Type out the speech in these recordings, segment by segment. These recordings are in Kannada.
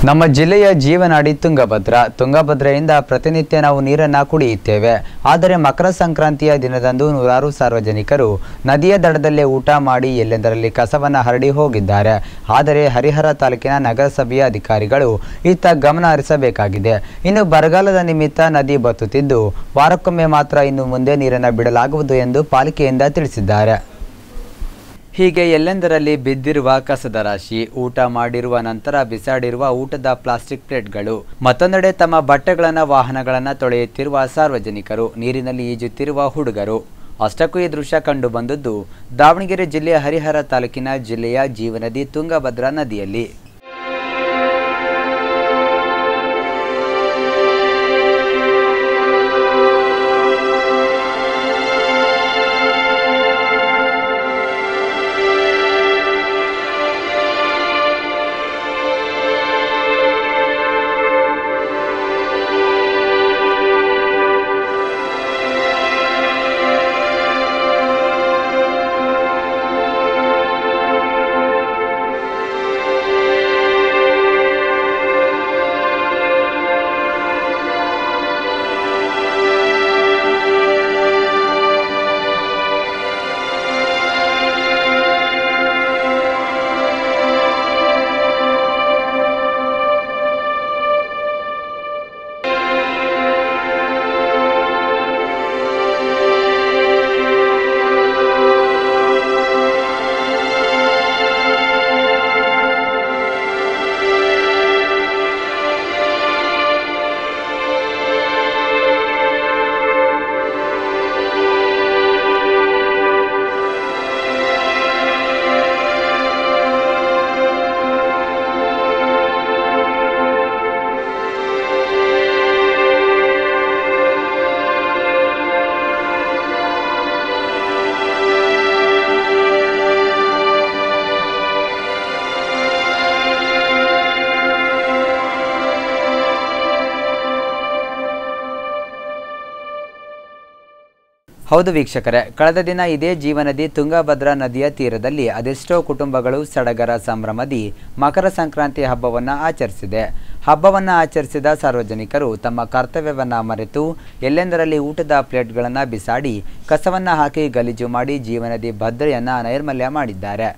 ನಮ್ಮ ಜಿಲ್ಲೆಯ ಜೀವನಾಡಿ ತುಂಗಭದ್ರಾ ತುಂಗಭದ್ರೆಯಿಂದ ಪ್ರತಿನಿತ್ಯ ನಾವು ನೀರನ್ನು ಕುಡಿಯುತ್ತೇವೆ ಆದರೆ ಮಕರ ಸಂಕ್ರಾಂತಿಯ ದಿನದಂದು ನೂರಾರು ಸಾರ್ವಜನಿಕರು ನದಿಯ ದಡದಲ್ಲೇ ಊಟ ಮಾಡಿ ಎಲ್ಲೆಂದರಲ್ಲಿ ಕಸವನ್ನು ಹರಡಿ ಹೋಗಿದ್ದಾರೆ ಆದರೆ ಹರಿಹರ ತಾಲೂಕಿನ ನಗರಸಭೆಯ ಅಧಿಕಾರಿಗಳು ಇತ್ತ ಗಮನ ಹರಿಸಬೇಕಾಗಿದೆ ಇನ್ನು ಬರಗಾಲದ ನಿಮಿತ್ತ ನದಿ ಬತ್ತುತ್ತಿದ್ದು ವಾರಕ್ಕೊಮ್ಮೆ ಮಾತ್ರ ಇನ್ನು ಮುಂದೆ ನೀರನ್ನು ಬಿಡಲಾಗುವುದು ಎಂದು ಪಾಲಿಕೆಯಿಂದ ತಿಳಿಸಿದ್ದಾರೆ ಹೀಗೆ ಎಲ್ಲೆಂದರಲ್ಲಿ ಬಿದ್ದಿರುವ ಕಸದ ರಾಶಿ ಊಟ ಮಾಡಿರುವ ನಂತರ ಬಿಸಾಡಿರುವ ಊಟದ ಪ್ಲಾಸ್ಟಿಕ್ ಪ್ಲೇಟ್ಗಳು ಮತ್ತೊಂದೆಡೆ ತಮ್ಮ ಬಟ್ಟೆಗಳನ್ನು ವಾಹನಗಳನ್ನು ತೊಳೆಯುತ್ತಿರುವ ಸಾರ್ವಜನಿಕರು ನೀರಿನಲ್ಲಿ ಈಜುತ್ತಿರುವ ಹುಡುಗರು ಅಷ್ಟಕ್ಕೂ ಈ ದೃಶ್ಯ ಕಂಡು ಬಂದದ್ದು ದಾವಣಗೆರೆ ಜಿಲ್ಲೆಯ ಹರಿಹರ ತಾಲೂಕಿನ ಜಿಲ್ಲೆಯ ಜೀವನದಿ ತುಂಗಭದ್ರಾ ನದಿಯಲ್ಲಿ ಹೌದು ವೀಕ್ಷಕರೇ ಕಳೆದ ದಿನ ಇದೇ ಜೀವನದಿ ತುಂಗಭದ್ರಾ ನದಿಯ ತೀರದಲ್ಲಿ ಅದೆಷ್ಟೋ ಕುಟುಂಬಗಳು ಸಡಗರ ಸಂಭ್ರಮದಿ ಮಕರ ಸಂಕ್ರಾಂತಿ ಹಬ್ಬವನ್ನು ಆಚರಿಸಿದೆ ಹಬ್ಬವನ್ನು ಆಚರಿಸಿದ ಸಾರ್ವಜನಿಕರು ತಮ್ಮ ಕರ್ತವ್ಯವನ್ನು ಮರೆತು ಎಲ್ಲೆಂದರಲ್ಲಿ ಊಟದ ಪ್ಲೇಟ್ಗಳನ್ನು ಬಿಸಾಡಿ ಕಸವನ್ನು ಹಾಕಿ ಗಲೀಜು ಮಾಡಿ ಜೀವನದಿ ಭದ್ರೆಯನ್ನು ನೈರ್ಮಲ್ಯ ಮಾಡಿದ್ದಾರೆ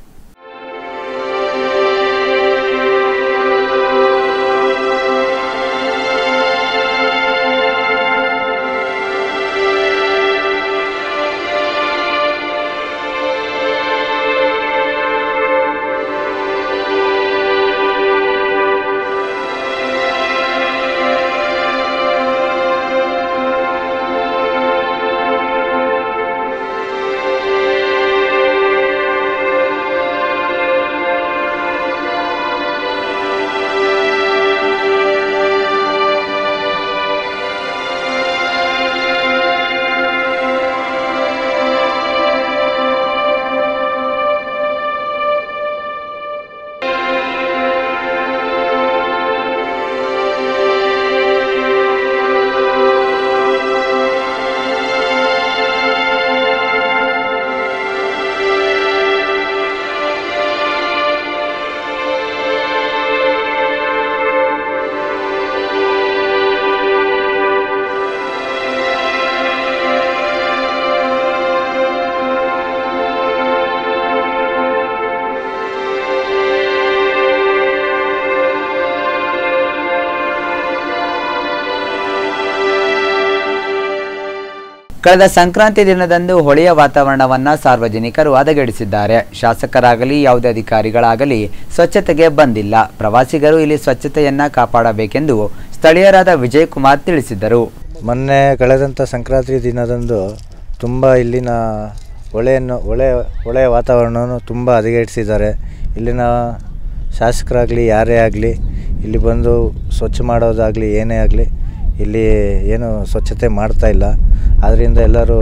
ಕಳೆದ ಸಂಕ್ರಾಂತಿ ದಿನದಂದು ಹೊಳೆಯ ವಾತಾವರಣವನ್ನು ಸಾರ್ವಜನಿಕರು ಹದಗೆಡಿಸಿದ್ದಾರೆ ಶಾಸಕರಾಗಲಿ ಯಾವುದೇ ಅಧಿಕಾರಿಗಳಾಗಲಿ ಸ್ವಚ್ಛತೆಗೆ ಬಂದಿಲ್ಲ ಪ್ರವಾಸಿಗರು ಇಲ್ಲಿ ಸ್ವಚ್ಛತೆಯನ್ನ ಕಾಪಾಡಬೇಕೆಂದು ಸ್ಥಳೀಯರಾದ ವಿಜಯ್ ಕುಮಾರ್ ತಿಳಿಸಿದರು ಮೊನ್ನೆ ಕಳೆದಂಥ ಸಂಕ್ರಾಂತಿ ದಿನದಂದು ತುಂಬ ಇಲ್ಲಿನ ಹೊಳೆಯನ್ನು ಹೊಳೆ ಹೊಳೆಯ ವಾತಾವರಣವನ್ನು ತುಂಬ ಹದಗೆಡಿಸಿದ್ದಾರೆ ಇಲ್ಲಿನ ಶಾಸಕರಾಗಲಿ ಯಾರೇ ಆಗಲಿ ಇಲ್ಲಿ ಬಂದು ಸ್ವಚ್ಛ ಮಾಡೋದಾಗಲಿ ಏನೇ ಆಗಲಿ ಇಲ್ಲಿ ಏನು ಸ್ವಚ್ಛತೆ ಮಾಡ್ತಾ ಇಲ್ಲ ಆದ್ದರಿಂದ ಎಲ್ಲರೂ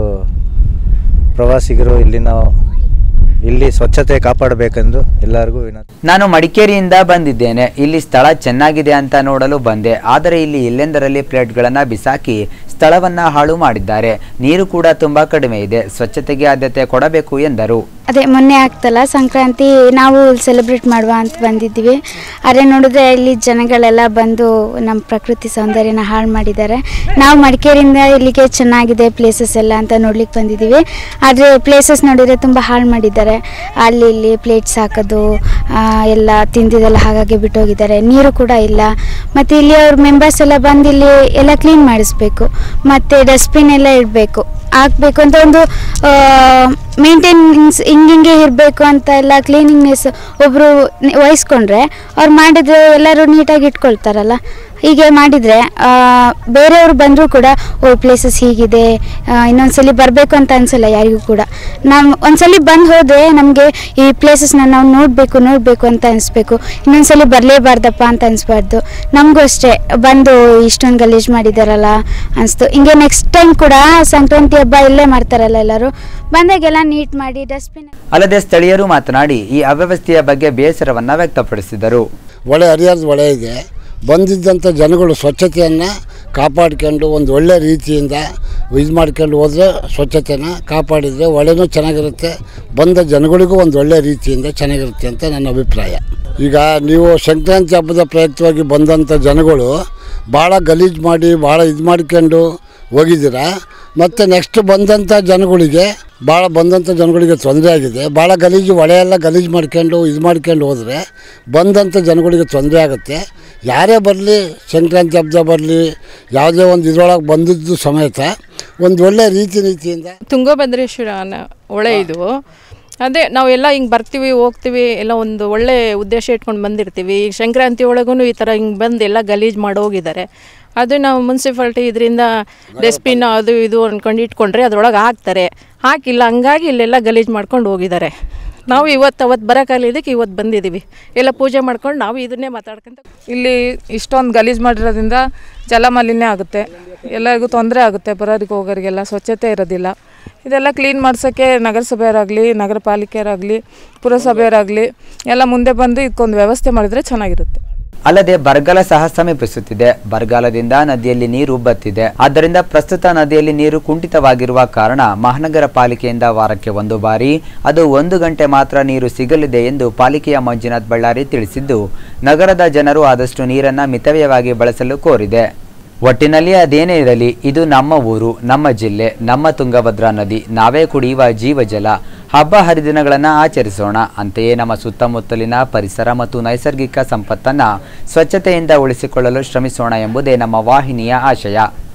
ಪ್ರವಾಸಿಗರು ಇಲ್ಲಿನ ಇಲ್ಲಿ ಸ್ವಚ್ಛತೆ ಕಾಪಾಡಬೇಕೆಂದು ಎಲ್ಲರಿಗೂ ವಿನಂತಿ ನಾನು ಮಡಿಕೇರಿಯಿಂದ ಬಂದಿದ್ದೇನೆ ಇಲ್ಲಿ ಸ್ಥಳ ಚೆನ್ನಾಗಿದೆ ಅಂತ ನೋಡಲು ಬಂದೆ ಆದರೆ ಇಲ್ಲಿ ಎಲ್ಲೆಂದರಲ್ಲಿ ಪ್ಲೇಟ್ಗಳನ್ನು ಬಿಸಾಕಿ ಸ್ಥಳವನ್ನ ಹಾಳು ಮಾಡಿದ್ದಾರೆ ನೀರು ಕೂಡ ತುಂಬಾ ಕಡಿಮೆ ಇದೆ ಸ್ವಚ್ಛತೆಗೆ ಆದ್ಯತೆ ಕೊಡಬೇಕು ಎಂದರು ಅದೇ ಮೊನ್ನೆ ಆಗ್ತಲ್ಲ ಸಂಕ್ರಾಂತಿ ನಾವು ಸೆಲೆಬ್ರೇಟ್ ಮಾಡುವ ಅಂತ ಬಂದಿದ್ದೀವಿ ಆದರೆ ನೋಡಿದ್ರೆ ಇಲ್ಲಿ ಜನಗಳೆಲ್ಲ ಬಂದು ನಮ್ಮ ಪ್ರಕೃತಿ ಸೌಂದರ್ಯನ ಹಾಳು ಮಾಡಿದ್ದಾರೆ ನಾವು ಮಡಿಕೇರಿಯಿಂದ ಇಲ್ಲಿಗೆ ಚೆನ್ನಾಗಿದೆ ಪ್ಲೇಸಸ್ ಎಲ್ಲ ಅಂತ ನೋಡ್ಲಿಕ್ಕೆ ಬಂದಿದ್ದೀವಿ ಆದರೆ ಪ್ಲೇಸಸ್ ನೋಡಿದರೆ ತುಂಬ ಹಾಳು ಮಾಡಿದ್ದಾರೆ ಅಲ್ಲಿ ಇಲ್ಲಿ ಪ್ಲೇಟ್ಸ್ ಹಾಕೋದು ಆ, ಎಲ್ಲ ತಿಂದಿದ್ದೆಲ್ಲ ಹಾಗಾಗಿ ಬಿಟ್ಟೋಗಿದ್ದಾರೆ ನೀರು ಕೂಡ ಇಲ್ಲ ಮತ್ತು ಇಲ್ಲಿ ಅವ್ರ ಮೆಂಬರ್ಸ್ ಎಲ್ಲ ಬಂದು ಇಲ್ಲಿ ಎಲ್ಲ ಕ್ಲೀನ್ ಮಾಡಿಸ್ಬೇಕು ಮತ್ತು ಡಸ್ಟ್ಬಿನ್ ಎಲ್ಲ ಇಡಬೇಕು ಹಾಕ್ಬೇಕು ಅಂತ ಒಂದು ಮೇಂಟೆನೆನ್ಸ್ ಹಿಂಗಿಂಗೆ ಇರಬೇಕು ಅಂತ ಎಲ್ಲ ಕ್ಲೀನಿಂಗ್ನೆಸ್ ಒಬ್ಬರು ವಹಿಸ್ಕೊಂಡ್ರೆ ಅವ್ರು ಮಾಡಿದ್ರೆ ಎಲ್ಲರೂ ನೀಟಾಗಿ ಇಟ್ಕೊಳ್ತಾರಲ್ಲ ಹೀಗೆ ಮಾಡಿದರೆ ಬೇರೆಯವರು ಬಂದರೂ ಕೂಡ ಓ ಪ್ಲೇಸಸ್ ಹೀಗಿದೆ ಆ, ಇನ್ನೊಂದ್ಸಲಿ ಬರಬೇಕು ಅಂತ ಅನ್ಸಲ್ಲ ಯಾರಿಗೂ ಕೂಡ ನಾವು ಒಂದ್ಸಲಿ ಬಂದು ಹೋದರೆ ನಮಗೆ ಈ ಪ್ಲೇಸಸ್ನ ನಾವು ನೋಡಬೇಕು ನೋಡಬೇಕು ಅಂತ ಅನಿಸ್ಬೇಕು ಇನ್ನೊಂದ್ಸಲಿ ಬರಲೇಬಾರ್ದಪ್ಪ ಅಂತ ಅನಿಸ್ಬಾರ್ದು ನಮಗೂ ಅಷ್ಟೇ ಬಂದು ಇಷ್ಟೊಂದು ಗಲೀಜು ಮಾಡಿದಾರಲ್ಲ ಅನಿಸ್ತು ಹಿಂಗೆ ನೆಕ್ಸ್ಟ್ ಟೈಮ್ ಕೂಡ ಸಂಕ್ರಾಂತಿ ಹಬ್ಬ ಇಲ್ಲೇ ಮಾಡ್ತಾರಲ್ಲ ಎಲ್ಲರೂ ಬಂದಾಗೆಲ್ಲ ನೀಟ್ ಮಾಡಿ ಡಸ್ಟ್ಬಿನ್ ಅಲ್ಲದೆ ಸ್ಥಳೀಯರು ಮಾತನಾಡಿ ಈ ಅವ್ಯವಸ್ಥೆಯ ಬಗ್ಗೆ ಬೇಸರವನ್ನ ವ್ಯಕ್ತಪಡಿಸಿದರು ಒಳ್ಳೆ ಹರಿಹರದ ಹೊಳೆ ಇದೆ ಬಂದಿದ್ದಂಥ ಜನಗಳು ಸ್ವಚ್ಛತೆಯನ್ನು ಕಾಪಾಡ್ಕೊಂಡು ಒಂದು ಒಳ್ಳೆ ರೀತಿಯಿಂದ ಇದು ಮಾಡ್ಕೊಂಡು ಹೋದರೆ ಸ್ವಚ್ಛತೆನ ಕಾಪಾಡಿದರೆ ಹೊಳೆನೂ ಚೆನ್ನಾಗಿರುತ್ತೆ ಬಂದ ಜನಗಳಿಗೂ ಒಂದು ಒಳ್ಳೆ ರೀತಿಯಿಂದ ಚೆನ್ನಾಗಿರುತ್ತೆ ಅಂತ ನನ್ನ ಅಭಿಪ್ರಾಯ ಈಗ ನೀವು ಸಂಕ್ರಾಂತಿ ಹಬ್ಬದ ಪ್ರಯುಕ್ತವಾಗಿ ಬಂದಂಥ ಜನಗಳು ಭಾಳ ಗಲೀಜು ಮಾಡಿ ಭಾಳ ಇದು ಮಾಡ್ಕೊಂಡು ಹೋಗಿದ್ದೀರಾ ಮತ್ತು ನೆಕ್ಸ್ಟ್ ಬಂದಂಥ ಜನಗಳಿಗೆ ಭಾಳ ಬಂದಂಥ ಜನಗಳಿಗೆ ತೊಂದರೆ ಆಗಿದೆ ಭಾಳ ಗಲೀಜು ಹೊಳೆಯೆಲ್ಲ ಗಲೀಜು ಮಾಡ್ಕೊಂಡು ಇದು ಮಾಡ್ಕೊಂಡು ಹೋದರೆ ಬಂದಂಥ ಜನಗಳಿಗೆ ತೊಂದರೆ ಆಗುತ್ತೆ ಯಾರೇ ಬರಲಿ ಸಂಕ್ರಾಂತಿ ಹಬ್ಬ ಬರಲಿ ಯಾವುದೇ ಒಂದು ಇದ್ರೊಳಗೆ ಬಂದಿದ್ದು ಸಮೇತ ಒಂದು ಒಳ್ಳೆ ರೀತಿ ನೀತಿಯಿಂದ ತುಂಗಭದ್ರೇಶ್ವರ ನ- ಹೊಳೆ ಇದು ಅದೇ ನಾವೆಲ್ಲ ಹಿಂಗೆ ಬರ್ತೀವಿ ಹೋಗ್ತೀವಿ ಎಲ್ಲ ಒಂದು ಒಳ್ಳೆ ಉದ್ದೇಶ ಇಟ್ಕೊಂಡು ಬಂದಿರ್ತೀವಿ ಈಗ ಸಂಕ್ರಾಂತಿ ಒಳಗೂ ಈ ಥರ ಹಿಂಗೆ ಬಂದು ಎಲ್ಲ ಗಲೀಜು ಮಾಡಿ ಹೋಗಿದ್ದಾರೆ ಅದು ನಾವು ಮುನ್ಸಿಪಾಲ್ಟಿ ಇದರಿಂದ ಡಸ್ಟ್ಬಿನ್ ಅದು ಇದು ಅಂದ್ಕೊಂಡು ಇಟ್ಕೊಂಡ್ರೆ ಅದ್ರೊಳಗೆ ಹಾಕ್ತಾರೆ ಹಾಕಿಲ್ಲ ಹಂಗಾಗಿ ಇಲ್ಲೆಲ್ಲ ಗಲೀಜು ಮಾಡ್ಕೊಂಡು ಹೋಗಿದ್ದಾರೆ ನಾವು ಇವತ್ತು ಅವತ್ತು ಬರೋಕ್ಕಾಗಲಿದ್ದಕ್ಕೆ ಇವತ್ತು ಬಂದಿದ್ದೀವಿ ಎಲ್ಲ ಪೂಜೆ ಮಾಡ್ಕೊಂಡು ನಾವು ಇದನ್ನೇ ಮಾತಾಡ್ಕೊಂತ ಇಲ್ಲಿ ಇಷ್ಟೊಂದು ಗಲೀಜು ಮಾಡಿರೋದ್ರಿಂದ ಜಲಮಾಲಿನ್ಯ ಆಗುತ್ತೆ ಎಲ್ಲರಿಗೂ ತೊಂದರೆ ಆಗುತ್ತೆ ಬರೋರಿಗೆ ಹೋಗೋರಿಗೆಲ್ಲ ಸ್ವಚ್ಛತೆ ಇರೋದಿಲ್ಲ ಇದೆಲ್ಲ ಕ್ಲೀನ್ ಮಾಡ್ಸೋಕ್ಕೆ ನಗರಸಭೆಯವರಾಗಲಿ ನಗರ ಪಾಲಿಕೆಯವರಾಗಲಿ ಪುರಸಭೆಯವರಾಗಲಿ ಎಲ್ಲ ಮುಂದೆ ಬಂದು ಇದಕ್ಕೊಂದು ವ್ಯವಸ್ಥೆ ಮಾಡಿದರೆ ಚೆನ್ನಾಗಿರುತ್ತೆ ಅಲ್ಲದೆ ಬರಗಾಲ ಸಹ ಸಮೀಪಿಸುತ್ತಿದೆ ಬರಗಾಲದಿಂದ ನದಿಯಲ್ಲಿ ನೀರು ಬತ್ತಿದೆ ಆದ್ದರಿಂದ ಪ್ರಸ್ತುತ ನದಿಯಲ್ಲಿ ನೀರು ಕುಂಠಿತವಾಗಿರುವ ಕಾರಣ ಮಹಾನಗರ ಪಾಲಿಕೆಯಿಂದ ವಾರಕ್ಕೆ ಒಂದು ಬಾರಿ ಅದು ಒಂದು ಗಂಟೆ ಮಾತ್ರ ನೀರು ಸಿಗಲಿದೆ ಎಂದು ಪಾಲಿಕೆಯ ಮಂಜುನಾಥ್ ಬಳ್ಳಾರಿ ತಿಳಿಸಿದ್ದು ನಗರದ ಜನರು ಆದಷ್ಟು ನೀರನ್ನ ಮಿತವ್ಯಯವಾಗಿ ಬಳಸಲು ಕೋರಿದೆ ಒಟ್ಟಿನಲ್ಲಿ ಅದೇನೇ ಇರಲಿ ಇದು ನಮ್ಮ ಊರು ನಮ್ಮ ಜಿಲ್ಲೆ ನಮ್ಮ ತುಂಗಭದ್ರಾ ನದಿ ನಾವೇ ಕುಡಿಯುವ ಜೀವಜಲ ಹಬ್ಬ ಹರಿದಿನಗಳನ್ನು ಆಚರಿಸೋಣ ಅಂತೆಯೇ ನಮ್ಮ ಸುತ್ತಮುತ್ತಲಿನ ಪರಿಸರ ಮತ್ತು ನೈಸರ್ಗಿಕ ಸಂಪತ್ತನ್ನು ಸ್ವಚ್ಛತೆಯಿಂದ ಉಳಿಸಿಕೊಳ್ಳಲು ಶ್ರಮಿಸೋಣ ಎಂಬುದೇ ನಮ್ಮ ವಾಹಿನಿಯ ಆಶಯ